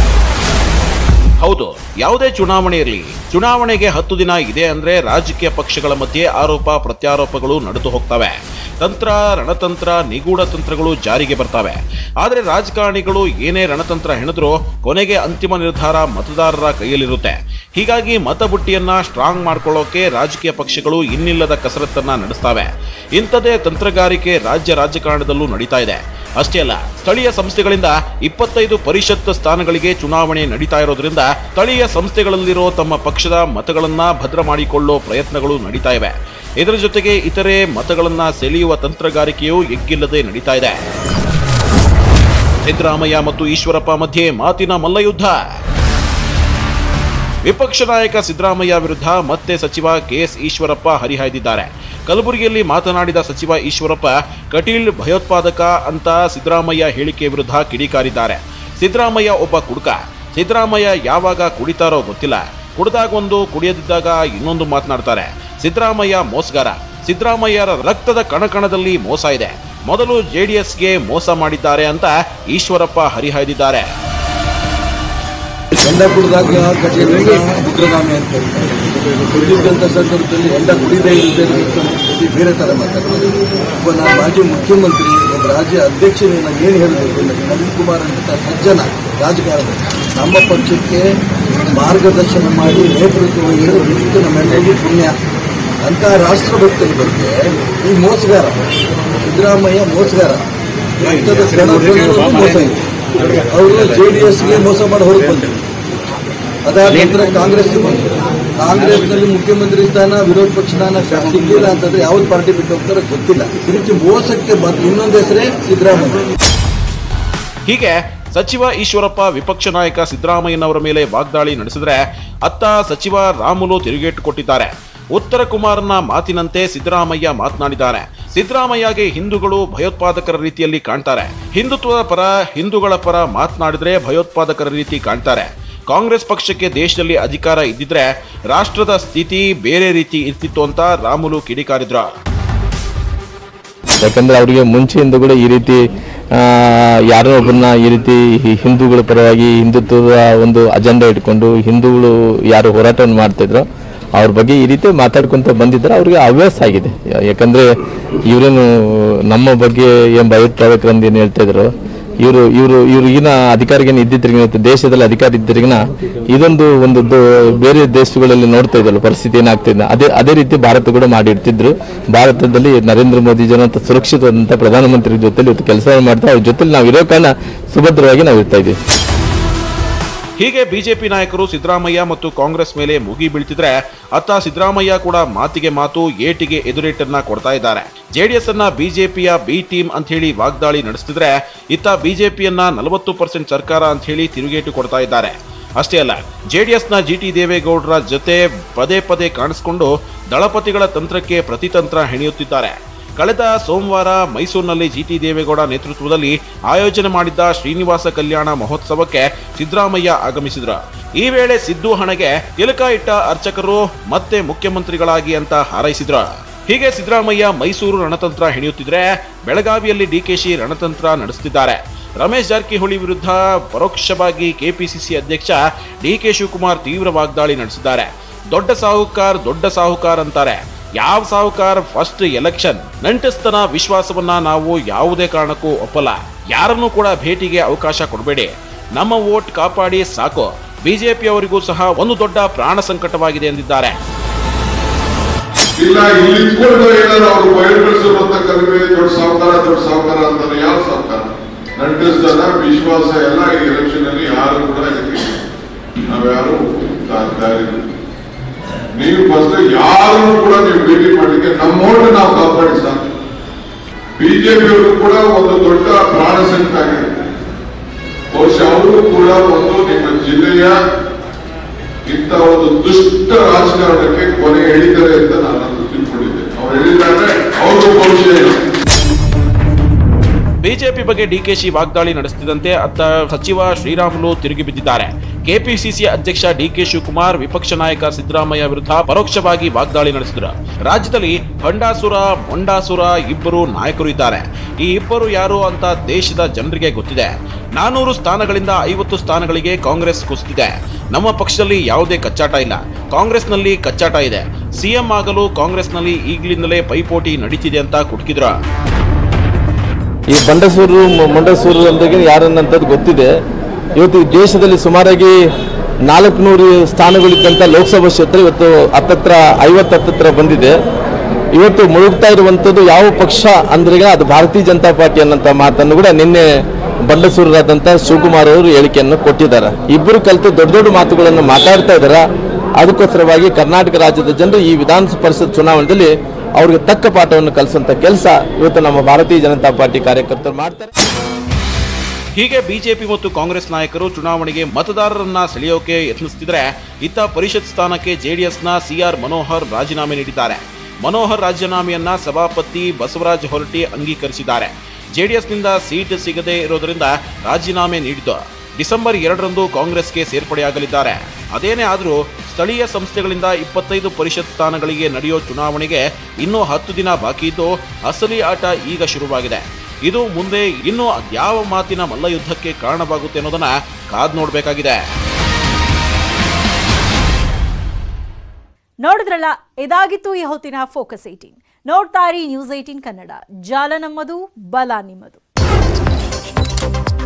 ಹೌದು ಯಾವುದೇ ಚುನಾವಣೆ ಇರಲಿ ಚುನಾವಣೆಗೆ ಹತ್ತು ದಿನ ಇದೆ ಅಂದ್ರೆ ರಾಜಕೀಯ ಪಕ್ಷಗಳ ಮಧ್ಯೆ ಆರೋಪ ಪ್ರತ್ಯಾರೋಪಗಳು ನಡೆದು ಹೋಗ್ತವೆ ತಂತ್ರ ರಣತಂತ್ರ ನಿಗೂಢ ತಂತ್ರಗಳು ಜಾರಿಗೆ ಬರ್ತವೆ ಆದರೆ ರಾಜಕಾರಣಿಗಳು ಏನೇ ರಣತಂತ್ರ ಹೆಣೆದ್ರೂ ಕೊನೆಗೆ ಅಂತಿಮ ನಿರ್ಧಾರ ಮತದಾರರ ಕೈಯಲ್ಲಿರುತ್ತೆ ಹೀಗಾಗಿ ಮತಬುಟ್ಟಿಯನ್ನ ಸ್ಟ್ರಾಂಗ್ ಮಾಡ್ಕೊಳ್ಳೋಕೆ ರಾಜಕೀಯ ಪಕ್ಷಗಳು ಇನ್ನಿಲ್ಲದ ಕಸರತ್ತನ್ನ ನಡೆಸ್ತವೆ ಇಂಥದೇ ತಂತ್ರಗಾರಿಕೆ ರಾಜ್ಯ ರಾಜಕಾರಣದಲ್ಲೂ ನಡೀತಾ ಇದೆ ಅಷ್ಟೇ ಅಲ್ಲ ಸ್ಥಳೀಯ ಸಂಸ್ಥೆಗಳಿಂದ ಇಪ್ಪತ್ತೈದು ಪರಿಷತ್ ಸ್ಥಾನಗಳಿಗೆ ಚುನಾವಣೆ ನಡೀತಾ ಇರೋದ್ರಿಂದ ಸ್ಥಳೀಯ ಸಂಸ್ಥೆಗಳಲ್ಲಿರೋ ತಮ್ಮ ಪಕ್ಷದ ಮತಗಳನ್ನ ಭದ್ರ ಮಾಡಿಕೊಳ್ಳೋ ಪ್ರಯತ್ನಗಳು ನಡೀತಾ ಇವೆ ಇದರ ಜೊತೆಗೆ ಇತರೆ ಮತಗಳನ್ನ ಸೆಳೆಯುವ ತಂತ್ರಗಾರಿಕೆಯೂ ಎಗ್ಗಿಲ್ಲದೆ ನಡೀತಾ ಇದೆ ಸಿದ್ದರಾಮಯ್ಯ ಮತ್ತು ಈಶ್ವರಪ್ಪ ಮಧ್ಯೆ ಮಾತಿನ ಮಲ್ಲಯುದ್ಧ ವಿಪಕ್ಷ ನಾಯಕ ಸಿದ್ದರಾಮಯ್ಯ ವಿರುದ್ಧ ಮತ್ತೆ ಸಚಿವ ಕೆಎಸ್ ಈಶ್ವರಪ್ಪ ಹರಿಹಾಯ್ದಿದ್ದಾರೆ ಕಲಬುರಗಿಯಲ್ಲಿ ಮಾತನಾಡಿದ ಸಚಿವ ಈಶ್ವರಪ್ಪ ಕಟೀಲ್ ಭಯೋತ್ಪಾದಕ ಅಂತ ಸಿದ್ದರಾಮಯ್ಯ ಹೇಳಿಕೆ ವಿರುದ್ಧ ಕಿಡಿಕಾರಿದ್ದಾರೆ ಸಿದ್ದರಾಮಯ್ಯ ಒಬ್ಬ ಕುಡುಕ ಸಿದ್ದರಾಮಯ್ಯ ಯಾವಾಗ ಕುಡಿತಾರೋ ಗೊತ್ತಿಲ್ಲ ಕುಡಿದಾಗ ಒಂದು ಕುಡಿಯದಿದ್ದಾಗ ಇನ್ನೊಂದು ಮಾತನಾಡ್ತಾರೆ ಸಿದ್ದರಾಮಯ್ಯ ಮೋಸಗಾರ ಸಿದ್ದರಾಮಯ್ಯರ ರಕ್ತದ ಕಣಕಣದಲ್ಲಿ ಮೋಸ ಇದೆ ಮೊದಲು ಜೆಡಿಎಸ್ಗೆ ಮೋಸ ಮಾಡಿದ್ದಾರೆ ಅಂತ ಈಶ್ವರಪ್ಪ ಹರಿಹಾಯ್ದಿದ್ದಾರೆ ಹೆಂಡ ಕುಡಿದಾಗ ಕಚೇರಿಯಿಂದ ಉಗ್ರಗಾಮಿ ಅಂತ ಹೇಳ್ತಾರೆ ಕುಡಿದಂಥ ಸಂದರ್ಭದಲ್ಲಿ ಹೆಂಡ ಕುಡಿದೇ ಇಲ್ಲದೆ ಬೇರೆ ಥರ ಮಾತಾಡ್ತಾರೆ ಒಬ್ಬ ನಾನು ಮಾಜಿ ಮುಖ್ಯಮಂತ್ರಿ ಒಬ್ಬ ರಾಜ್ಯ ಅಧ್ಯಕ್ಷನೇ ನಾನು ಏನು ಹೇಳಬೇಕು ಅಂದರೆ ನವೀನ್ ಕುಮಾರ್ ಅಂತ ಸಜ್ಜನ ರಾಜಕಾರಣಿ ನಮ್ಮ ಪಕ್ಷಕ್ಕೆ ಮಾರ್ಗದರ್ಶನ ಮಾಡಿ ನೇತೃತ್ವ ವಹಿಸಿದ ವ್ಯಕ್ತಿ ನಮ್ಮೆಲ್ಲರಿಗೂ ಪುಣ್ಯ ಅಂತ ರಾಷ್ಟ್ರಭಕ್ತರ ಬಗ್ಗೆ ಈ ಮೋಸಗಾರ ಸಿದ್ದರಾಮಯ್ಯ ಮೋಸಗಾರ ರಕ್ತದ ಕಣದಲ್ಲಿ ಮೋಸ ಇದೆ ಅವರು ಜೆ ಡಿ ಎಸ್ಗೆ ಮೋಸ ಮಾಡಿ ಹೊರಗೆ ಬಂದರು ಅದಾದ ನಂತರ ಕಾಂಗ್ರೆಸ್ ಬಂದರು ಕಾಂಗ್ರೆಸ್ನಲ್ಲಿ ಮುಖ್ಯಮಂತ್ರಿ ಸ್ಥಾನ ವಿರೋಧ ಪಕ್ಷ ಸ್ಥಾನ ಸಿಗ್ಲಿಲ್ಲ ಅಂತಂದ್ರೆ ಯಾವ್ದು ಪಾರ್ಟಿ ಬಿಟ್ಟು ಹೋಗ್ತಾರೋ ಗೊತ್ತಿಲ್ಲ ಈ ರೀತಿ ಮೋಸಕ್ಕೆ ಬಂದು ಇನ್ನೊಂದು ಹೆಸರೇ ಸಿದ್ದರಾಮಯ್ಯ ಹೀಗೆ ಸಚಿವ ಈಶ್ವರಪ್ಪ ವಿಪಕ್ಷ ನಾಯಕ ಸಿದ್ದರಾಮಯ್ಯನವರ ಮೇಲೆ ವಾಗ್ದಾಳಿ ನಡೆಸಿದ್ರೆ ಅತ್ತ ಸಚಿವ ರಾಮುಲು ತಿರುಗೇಟು ಕೊಟ್ಟಿದ್ದಾರೆ ಉತ್ತರ ಕುಮಾರ್ನ ಮಾತಿನಂತೆ ಸಿದ್ದರಾಮಯ್ಯ ಮಾತನಾಡಿದ್ದಾರೆ ಸಿದ್ದರಾಮಯ್ಯಗೆ ಹಿಂದೂಗಳು ಭಯೋತ್ಪಾದಕರ ರೀತಿಯಲ್ಲಿ ಕಾಣ್ತಾರೆ ಹಿಂದುತ್ವದ ಪರ ಹಿಂದೂಗಳ ಪರ ಮಾತನಾಡಿದ್ರೆ ಭಯೋತ್ಪಾದಕರ ರೀತಿ ಕಾಣ್ತಾರೆ ಕಾಂಗ್ರೆಸ್ ಪಕ್ಷಕ್ಕೆ ದೇಶದಲ್ಲಿ ಅಧಿಕಾರ ಇದ್ದಿದ್ರೆ ರಾಷ್ಟ್ರದ ಸ್ಥಿತಿ ಬೇರೆ ರೀತಿ ಇರ್ತಿತ್ತು ಅಂತ ರಾಮುಲು ಕಿಡಿಕಾರಿದ್ರು ಯಾಕಂದ್ರೆ ಅವರಿಗೆ ಮುಂಚೆಯಿಂದ ಕೂಡ ಈ ರೀತಿ ಆ, ಯಾರೋ ಒಬ್ಬರನ್ನ ಈ ರೀತಿ ಹಿ- ಹಿಂದೂಗಳ ಪರವಾಗಿ ಹಿಂದುತ್ವದ ಒಂದು ಅಜೆಂಡಾ ಇಟ್ಕೊಂಡು ಹಿಂದೂಗಳು ಯಾರು ಹೋರಾಟವನ್ನು ಮಾಡ್ತಿದ್ರು ಅವ್ರ ಬಗ್ಗೆ ಈ ರೀತಿ ಮಾತಾಡ್ಕೊಂತ ಬಂದಿದ್ರೆ ಅವ್ರಿಗೆ ಹವ್ಯಾಸ ಆಗಿದೆ ಯಾ- ಯಾಕಂದ್ರೆ ಇವರೇನು ನಮ್ಮ ಬಗ್ಗೆ ಏನ್ ಭಯೋತ್ಪಾದಕರು ಅಂತ ಏನು ಹೇಳ್ತಾ ಇದ್ರು ಇವರು ಇವರು ಇವರು ಈಗಿನ ಅಧಿಕಾರಿಗೇನು ಇದ್ದಿದ್ರಿಗಿನ ಇವತ್ತು ದೇಶದಲ್ಲಿ ಅಧಿಕಾರ ಇದ್ದಿದ್ರಿಗಿನ ಇದೊಂದು ಒಂದು ದೊ- ಬೇರೆ ದೇಶಗಳಲ್ಲಿ ನೋಡ್ತಾ ಇದ್ದಲ್ಲ ಪರಿಸ್ಥಿತಿ ಏನಾಗ್ತಿದೆ ಅದೇ ಅದೇ ರೀತಿ ಭಾರತ ಕೂಡ ಮಾಡಿರ್ತಿದ್ರು ಭಾರತದಲ್ಲಿ ನರೇಂದ್ರ ಮೋದಿ ಜನಂತ ಸುರಕ್ಷಿತವಾದಂಥ ಪ್ರಧಾನಮಂತ್ರಿ ಜೊತೆಲಿ ಇವತ್ತು ಕೆಲಸ ಮಾಡ್ತಾ ಅವ್ರ ಜೊತೆಲಿ ನಾವು ಇರೋ ಕಾರಣ ಸುಭದ್ರವಾಗಿ ನಾವು ಇರ್ತಾ ಇದ್ದೀವಿ ಹೀಗೆ ಬಿಜೆಪಿ ನಾಯಕರು ಸಿದ್ದರಾಮಯ್ಯ ಮತ್ತು ಕಾಂಗ್ರೆಸ್ ಮೇಲೆ ಮುಗಿ ಬೀಳ್ತಿದ್ರೆ ಅತ್ತ ಸಿದ್ದರಾಮಯ್ಯ ಕೂಡ ಮಾತಿಗೆ ಮಾತು ಏಟಿಗೆ ಎದುರೇಟನ್ನ ಕೊಡ್ತಾ ಇದ್ದಾರೆ ಜೆಡಿಎಸ್ ಅನ್ನ ಬಿಜೆಪಿಯ ಬಿ ಟೀಮ್ ಅಂತ ಹೇಳಿ ವಾಗ್ದಾಳಿ ನಡೆಸ್ತಿದ್ರೆ ಇತ್ತ ಬಿಜೆಪಿಯನ್ನ ನಲವತ್ತು ಪರ್ಸೆಂಟ್ ಸರ್ಕಾರ ಅಂತ ಹೇಳಿ ತಿರುಗೇಟು ಕೊಡ್ತಾ ಇದ್ದಾರೆ ಅಷ್ಟೇ ಅಲ್ಲ ಜೆಡಿಎಸ್ನ ಜಿ ಟಿ ದೇವೇಗೌಡರ ಜೊತೆ ಪದೇ ಪದೇ ಕಾಣಿಸಿಕೊಂಡು ದಳಪತಿಗಳ ತಂತ್ರಕ್ಕೆ ಪ್ರತಿತಂತ್ರ ಹೆಣೆಯುತ್ತಿದ್ದಾರೆ ಕಳೆದ ಸೋಮವಾರ ಮೈಸೂರಿನಲ್ಲಿ ಜಿಟಿ ದೇವೇಗೌಡ ನೇತೃತ್ವದಲ್ಲಿ ಆಯೋಜನೆ ಮಾಡಿದ್ದ ಶ್ರೀನಿವಾಸ ಕಲ್ಯಾಣ ಮಹೋತ್ಸವಕ್ಕೆ ಸಿದ್ದರಾಮಯ್ಯ ಆಗಮಿಸಿದ್ರು ಈ ವೇಳೆ ಸಿದ್ದು ಹಣೆಗೆ ತಿಲಕ ಇಟ್ಟ ಅರ್ಚಕರು ಮತ್ತೆ ಮುಖ್ಯಮಂತ್ರಿಗಳಾಗಿ ಅಂತ ಹಾರೈಸಿದ್ರು ಹೀಗೆ ಸಿದ್ದರಾಮಯ್ಯ ಮೈಸೂರು ರಣತಂತ್ರ ಹೆಣೆಯುತ್ತಿದ್ರೆ ಬೆಳಗಾವಿಯಲ್ಲಿ ಡಿಕೆಶಿ ರಣತಂತ್ರ ನಡೆಸುತ್ತಿದ್ದಾರೆ ರಮೇಶ್ ಜಾರಕಿಹೊಳಿ ವಿರುದ್ಧ ಪರೋಕ್ಷವಾಗಿ ಕೆಪಿಸಿಸಿ ಅಧ್ಯಕ್ಷ ಡಿಕೆ ಶಿವಕುಮಾರ್ ತೀವ್ರ ವಾಗ್ದಾಳಿ ನಡೆಸಿದ್ದಾರೆ ದೊಡ್ಡ ಸಾಹುಕಾರ್ ದೊಡ್ಡ ಸಾಹುಕಾರ್ ಅಂತಾರೆ ಯಾವ ಸಾಹುಕಾರ್ ಫಸ್ಟ್ ಎಲೆಕ್ಷನ್ ನಂಟಸ್ತನ ವಿಶ್ವಾಸವನ್ನ ನಾವು ಯಾವುದೇ ಕಾರಣಕ್ಕೂ ಒಪ್ಪಲ್ಲ ಯಾರನ್ನೂ ಕೂಡ ಭೇಟಿಗೆ ಅವಕಾಶ ಕೊಡಬೇಡಿ ನಮ್ಮ ವೋಟ್ ಕಾಪಾಡಿ ಸಾಕು ಬಿಜೆಪಿಯವರಿಗೂ ಸಹ ಒಂದು ದೊಡ್ಡ ಪ್ರಾಣ ಸಂಕಟವಾಗಿದೆ ಎಂದಿದ್ದಾರೆ ಇಲ್ಲ ಇಲ್ಲಿ ಇಟ್ಕೊಂಡು ಏನಾದ್ರು ಅವ್ರು ಬಯಲು ಅಂತ ಕರಿಮೆ ದೊಡ್ಡ ಸಾವುಕಾರ ದೊಡ್ಡ ಸಾವುಕಾರ ಅಂತಾರೆ ಯಾವ ಸಾವುಕಾರ ನಂಟಿಸ್ತಾರ ವಿಶ್ವಾಸ ಎಲ್ಲ ಈ ಎಲೆಕ್ಷನ್ ಅಲ್ಲಿ ಯಾರು ಕೂಡ ಇದಕ್ಕೆ ನಾವ್ಯಾರು ತಾ- ದಾರಿ ನೀವು ಫಸ್ಟ್ ಯಾರನ್ನು ಕೂಡ ನೀವು ಭೇಟಿ ಮಾಡಲಿಕ್ಕೆ ನಮ್ಮ ಓಟ್ ನಾವು ಕಾಪಾಡಿ ಸಾಕು ಬಿಜೆಪಿಯವರು ಕೂಡ ಒಂದು ದೊಡ್ಡ ಪ್ರಾಣ ಸಂಕಟ ಆಗಿದೆ ಬಹುಶಃ ಅವರು ಕೂಡ ಒಂದು ನಿಮ್ಮ ಜಿಲ್ಲೆಯ ಇಂಥ ಒಂದು ದುಷ್ಟ ರಾಜಕಾರಣಕ್ಕೆ ಕೊನೆ ಹೇಳಿದ್ದಾರೆ ಅಂತ ನಾನು ತಿಳ್ಕೊಂಡಿದ್ದೆ ಅವ್ರು ಹೇಳಿದ್ದಾರೆ ಅವರು ಭವಿಷ್ಯ ಇಲ್ಲ ಬಿಜೆಪಿ ಬಗ್ಗೆ ಡಿಕೆಶಿ ವಾಗ್ದಾಳಿ ನಡೆಸುತ್ತಿದ್ದಂತೆ ಅತ್ತ ಸಚಿವ ಶ್ರೀರಾಮುಲು ತಿರುಗಿ ಬಿದ್ದಿದ್ದಾರೆ ಕೆಪಿಸಿಸಿ ಅಧ್ಯಕ್ಷ ಡಿಕೆ ಶಿವಕುಮಾರ್ ವಿಪಕ್ಷ ನಾಯಕ ಸಿದ್ದರಾಮಯ್ಯ ವಿರುದ್ಧ ಪರೋಕ್ಷವಾಗಿ ವಾಗ್ದಾಳಿ ನಡೆಸಿದರು ರಾಜ್ಯದಲ್ಲಿ ಭಂಡಾಸುರ ಮೊಂಡಾಸುರ ಇಬ್ಬರು ನಾಯಕರು ಇದ್ದಾರೆ ಈ ಇಬ್ಬರು ಯಾರು ಅಂತ ದೇಶದ ಜನರಿಗೆ ಗೊತ್ತಿದೆ ನಾನೂರು ಸ್ಥಾನಗಳಿಂದ ಐವತ್ತು ಸ್ಥಾನಗಳಿಗೆ ಕಾಂಗ್ರೆಸ್ ಕುಸಿದಿದೆ ನಮ್ಮ ಪಕ್ಷದಲ್ಲಿ ಯಾವುದೇ ಕಚ್ಚಾಟ ಇಲ್ಲ ಕಾಂಗ್ರೆಸ್ನಲ್ಲಿ ಕಚ್ಚಾಟ ಇದೆ ಸಿಎಂ ಆಗಲು ಕಾಂಗ್ರೆಸ್ನಲ್ಲಿ ಈಗಲಿಂದಲೇ ಪೈಪೋಟಿ ನಡೀತಿದೆ ಅಂತ ಕುಟುಕಿದ್ರು ಈ ಬಂಡಸೂರು ಮ- ಮೊಂಡಸೂರು ಅಂದಾಗ ಯಾರನ್ನಂಥದ್ದು ಗೊತ್ತಿದೆ ಇವತ್ತು ಈ ದೇಶದಲ್ಲಿ ಸುಮಾರಾಗಿ ನಾಲ್ಕುನೂರು ಸ್ಥಾನಗಳಿದ್ದಂಥ ಲೋಕಸಭಾ ಕ್ಷೇತ್ರ ಇವತ್ತು ಹತ್ತತ್ರ ಐವತ್ತು ಹತ್ತತ್ರ ಬಂದಿದೆ ಇವತ್ತು ಮುಳುಗ್ತಾ ಇರುವಂಥದ್ದು ಯಾವ ಪಕ್ಷ ಅಂದ್ರೆ ಅದು ಭಾರತೀಯ ಜನತಾ ಪಾರ್ಟಿ ಅನ್ನೋಂಥ ಮಾತನ್ನು ಕೂಡ ನಿನ್ನೆ ಬಂಡಸೂರರಾದಂಥ ಶಿವಕುಮಾರ್ ಅವರು ಹೇಳಿಕೆಯನ್ನು ಕೊಟ್ಟಿದ್ದಾರೆ ಇಬ್ಬರು ಕಲಿತು ದೊಡ್ಡ ದೊಡ್ಡ ಮಾತುಗಳನ್ನು ಮಾತಾಡ್ತಾ ಇದ್ದಾರೆ ಅದಕ್ಕೋಸ್ಕರವಾಗಿ ಕರ್ನಾಟಕ ರಾಜ್ಯದ ಜನರು ಈ ವಿಧಾನ ಪರಿಷತ್ ಚುನಾವಣೆಯಲ್ಲಿ ಅವ್ರಿಗೆ ತಕ್ಕ ಪಾಠವನ್ನು ಕಲಿಸುವಂತ ಕೆಲಸ ಇವತ್ತು ನಮ್ಮ ಭಾರತೀಯ ಜನತಾ ಪಾರ್ಟಿ ಕಾರ್ಯಕರ್ತರು ಮಾಡ್ತಾರೆ ಹೀಗೆ ಬಿಜೆಪಿ ಮತ್ತು ಕಾಂಗ್ರೆಸ್ ನಾಯಕರು ಚುನಾವಣೆಗೆ ಮತದಾರರನ್ನ ಸೆಳೆಯೋಕೆ ಯತ್ನಿಸುತ್ತಿದ್ರೆ ಇತ್ತ ಪರಿಷತ್ ಸ್ಥಾನಕ್ಕೆ ಜೆಡಿಎಸ್ನ ಸಿಆರ್ ಮನೋಹರ್ ರಾಜೀನಾಮೆ ನೀಡಿದ್ದಾರೆ ಮನೋಹರ್ ರಾಜೀನಾಮೆಯನ್ನ ಸಭಾಪತಿ ಬಸವರಾಜ ಹೊರಟ್ಟಿ ಅಂಗೀಕರಿಸಿದ್ದಾರೆ ಜೆಡಿಎಸ್ನಿಂದ ಸೀಟ್ ಸಿಗದೇ ಇರೋದರಿಂದ ರಾಜೀನಾಮೆ ನೀಡಿದ್ದು ಡಿಸೆಂಬರ್ ಎರಡರಂದು ಕಾಂಗ್ರೆಸ್ಗೆ ಸೇರ್ಪಡೆಯಾಗಲಿದ್ದಾರೆ ಅದೇನೇ ಆದರೂ ಸ್ಥಳೀಯ ಸಂಸ್ಥೆಗಳಿಂದ ಇಪ್ಪತ್ತೈದು ಪರಿಷತ್ ಸ್ಥಾನಗಳಿಗೆ ನಡೆಯೋ ಚುನಾವಣೆಗೆ ಇನ್ನೂ ಹತ್ತು ದಿನ ಬಾಕಿ ಇದ್ದು ಅಸಲಿ ಆಟ ಈಗ ಶುರುವಾಗಿದೆ ಇದು ಮುಂದೆ ಇನ್ನೂ ಯಾವ ಮಾತಿನ ಮಲ್ಲಯುದ್ಧಕ್ಕೆ ಕಾರಣವಾಗುತ್ತೆ ಅನ್ನೋದನ್ನ ಕಾದ್ ನೋಡಬೇಕಾಗಿದೆ ನೋಡಿದ್ರಲ್ಲ ಇದಾಗಿತ್ತು ಈ ಹೊತ್ತಿನ ಫೋಕಸ್ ಏಟೀನ್ ನೋಡ್ತಾ ಇರಿ ನ್ಯೂಸ್ ಏಟೀನ್ ಕನ್ನಡ ಜಾಲ ನಮ್ಮದು ಬಲ ನಿಮ್ಮದು